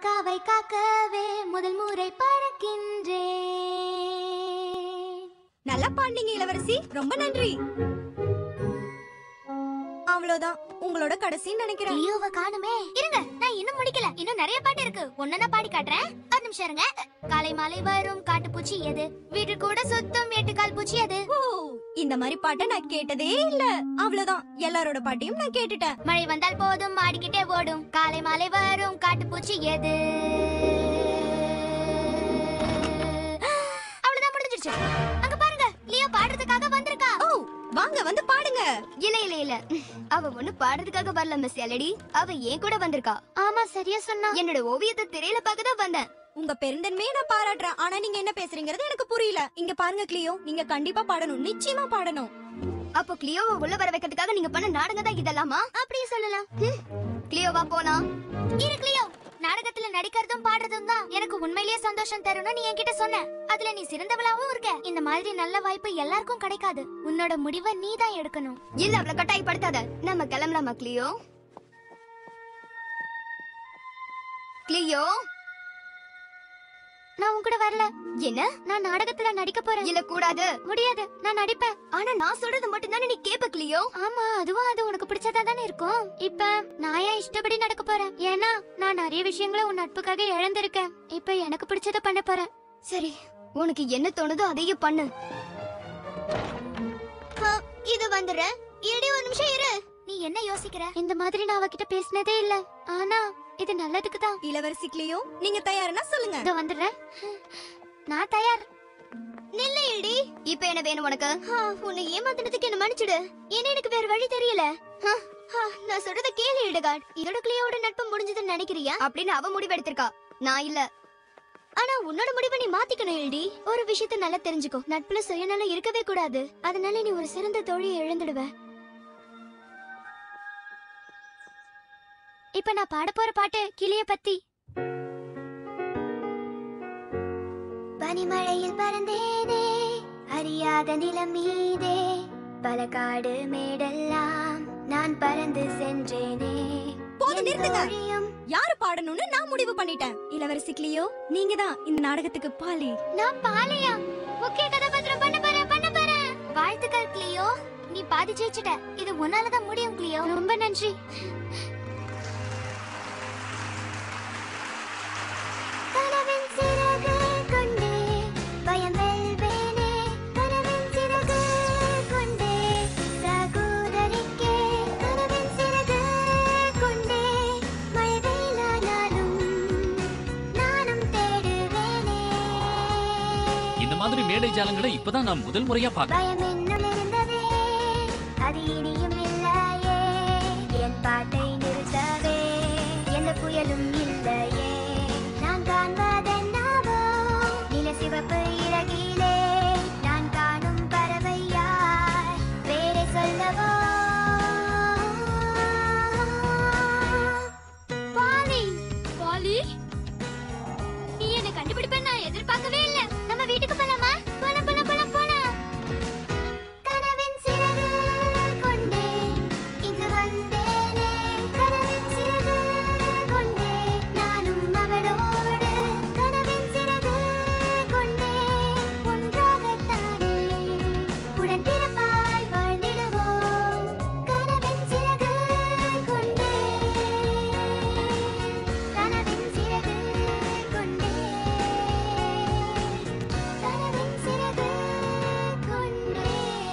காக்காவை காக்கவே முதல் முறை பறக்கின்றேன் நல்லா பாண்டீங்க இளவரசி ரொம்ப நன்றி அவ்வளவுதான் உங்களோட கடைசின்னு நினைக்கிறேன் லியோவை காணுமே இருங்க நான் இன்னும் முடிக்கல இன்னும் நிறைய பாட்டு இருக்கு ஒன்னா பாடி காட்டுறேன் ஒரு நிமிஷம் இருங்க காலை மாலை வரும் காட்டுப்பூச்சி எது வீட்டு கூட சுத்தம் எட்டு கால் பூச்சி எது ஓ, இந்த மாதிரி பாட்டை நான் கேட்டதே இல்ல அவ்வளவுதான் எல்லாரோட பாட்டையும் நான் கேட்டுட்டேன் மழை வந்தால் போதும் மாடிக்கிட்டே ஓடும் காலை மாலை வரும் காட்டுப்பூச்சி எது அவ்வளவுதான் முடிஞ்சிருச்சு அங்க பாருங்க லியோ பாடுறதுக்காக வந்திருக்கா ஓ வாங்க வந்து பாடுங்க இல்ல இல்ல இல்ல அவ ஒண்ணு பாடுறதுக்காக வரல மிஸ் எலடி அவ ஏன் கூட வந்திருக்கா ஆமா சரியா சொன்னா என்னோட ஓவியத்தை திரையில பார்க்க தான் வந்தேன் உங்க பெருந்தன்மையை நான் பாராட்டுறேன் ஆனா நீங்க என்ன பேசுறீங்கிறது எனக்கு புரியல இங்க பாருங்க கிளியோ நீங்க கண்டிப்பா பாடணும் நிச்சயமா பாடணும் அப்போ கிளியோவை உள்ள வர வைக்கிறதுக்காக நீங்க பண்ண நாடகம் தான் இதெல்லாமா அப்படியே சொல்லலாம் கிளியோவா போலாம் இரு கிளியோ நாடகத்துல நடிக்கிறதும் பாடுறதும் தான் எனக்கு உண்மையிலேயே சந்தோஷம் தரும்னு நீ என்கிட்ட சொன்ன அதுல நீ சிறந்தவளாவும் இருக்க இந்த மாதிரி நல்ல வாய்ப்பு எல்லாருக்கும் கிடைக்காது உன்னோட முடிவை நீ தான் எடுக்கணும் இல்ல அவளை கட்டாயப்படுத்தாத நம்ம கிளம்பலாமா கிளியோ கிளியோ நான் உன் கூட வரல என்ன நான் நாடகத்துல நடிக்க போறேன் இல்ல கூடாது முடியாது நான் நடிப்பேன் ஆனா நான் சொல்றது மட்டும் தானே நீ கேப்ப கிளியோ ஆமா அதுவும் அது உனக்கு பிடிச்சதா தானே இருக்கும் இப்ப நான் ஏன் இஷ்டப்படி நடக்க போறேன் ஏன்னா நான் நிறைய விஷயங்களை உன் நட்புக்காக இழந்திருக்கேன் இப்ப எனக்கு பிடிச்சத பண்ண போறேன் சரி உனக்கு என்ன தோணுதோ அதையே பண்ணு ஆ, இது வந்துடுறேன் இடி ஒரு நிமிஷம் இரு நீ என்ன யோசிக்கிற இந்த மாதிரி நான் அவகிட்ட பேசினதே இல்ல ஆனா இது நல்லதுக்கு தான் இளவரசி கிளியோ நீங்க தயாருன்னா சொல்லுங்க இதோ வந்துடுறேன் நான் தயார் நில்ல இடி இப்ப என்ன வேணும் உனக்கு ஆ, உன்னை ஏமாத்தினதுக்கு என்ன மன்னிச்சிடு ஏன்னா எனக்கு வேற வழி தெரியல ஆ, ஆ, நான் சொல்றத கேளு இடுகாட் இதோட கிளியோட நட்பு முடிஞ்சதுன்னு நினைக்கிறியா அப்படின்னு அவ முடிவெடுத்திருக்கா நான் இல்ல ஆனா உன்னோட முடிவை நீ மாத்திக்கணும் இல்டி ஒரு விஷயத்த நல்லா தெரிஞ்சுக்கோ நட்புல சுயநலம் இருக்கவே கூடாது அதனால நீ ஒரு சிறந்த தோழியை இழந்துடுவ இப்ப நான் பாட போற பாட்டு கிளிய பத்தி பனிமழையில் பறந்தேனே அறியாத நிலம் மீதே பல காடு மேடெல்லாம் நான் பறந்து சென்றேனே போதும் எந்த நிறுத்துங்க. வழியும் யாரு பாடணும்னு நான் முடிவு பண்ணிட்டேன் இளவரசி கிளியோ நீங்க தான் இந்த நாடகத்துக்கு பாலி நான் பாலையா முக்கிய கதாபாத்திரம் பண்ண போறேன் பண்ண போறேன் வாழ்த்துக்கள் கிளியோ நீ பாதி ஜெயிச்சிட்ட இது உன்னாலதான் முடியும் கிளியோ ரொம்ப நன்றி கனவின் சிறகு கொண்டே பயம் வெல்வேனே கனவின் சிறகு கொண்டே சகோதரிக்கே கனவின் சிறகு கொண்டே மழை வெயிலானாலும் நானும் தேடுவேனே இந்த மாதிரி மேடை ஜாலங்களை இப்பதான் நான் முதல் முறையா பார்க்கறேன் பயம் என்னுள் இருந்ததே அது இனியும் இல்லையே என் பாட்டை நிறுத்தவே எந்த புயலும் இல்லையே நான் காண்பதென்னவோ நில சிவப்பு இறகிலே நான் காணும் பறவையாய் வேறே சொல்லவோ பாலி பாலி நீ என்ன கண்டுபிடிப்ப நான் எதிர்பார்க்கவே இல்ல நம்ம வீட்டுக்கு போலாமா போலாம் போலாம் போலாம் போலாம் கனவின் சிறகு கொண்டே இங்கு வந்தேனே கனவின் சிறகு கொண்டே நானும் அவளோடு கனவின் சிறகு கொண்டே ஒன்றாகத்தானே உடன் பிறப்பாய் வாழ்ந்திடுவோம் கனவின் சிறகு கொண்டே கனவின் சிறகு கொண்டே கனவின் சிறகு கொண்டே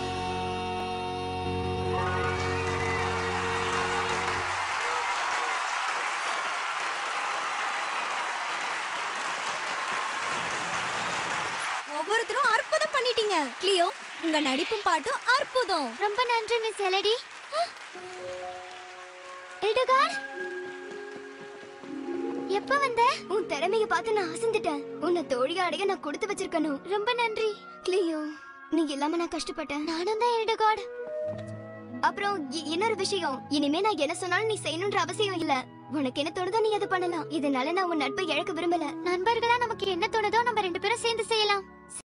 ஒவ்வொருத்தரும் அற்புதம் பண்ணிட்டீங்க கிளியோ உங்க நடிப்பும் பாட்டும் அற்புதம் ரொம்ப நன்றி மிஸ் எலடி எல்டகார் எப்ப வந்த உன் திறமைய பார்த்து நான் அசந்துட்டேன் உன்னை தோழியா அடைய நான் கொடுத்து வச்சிருக்கணும் ரொம்ப நன்றி கிளியோ நீ இல்லாம நான் கஷ்டப்பட்டேன் நானும் தான் எல்டகார்டு அப்புறம் இ- இன்னொரு விஷயம் இனிமே நான் என்ன சொன்னாலும் நீ செய்யணும்ன்ற அவசியம் இல்ல உனக்கு என்ன தோணுதோ நீ அது பண்ணலாம் இதனால நான் உன் நட்பை இழக்க விரும்பல நண்பர்களா நமக்கு என்ன தோணுதோ நம்ம ரெண்டு பேரும் சேர்ந்து செய்யலாம்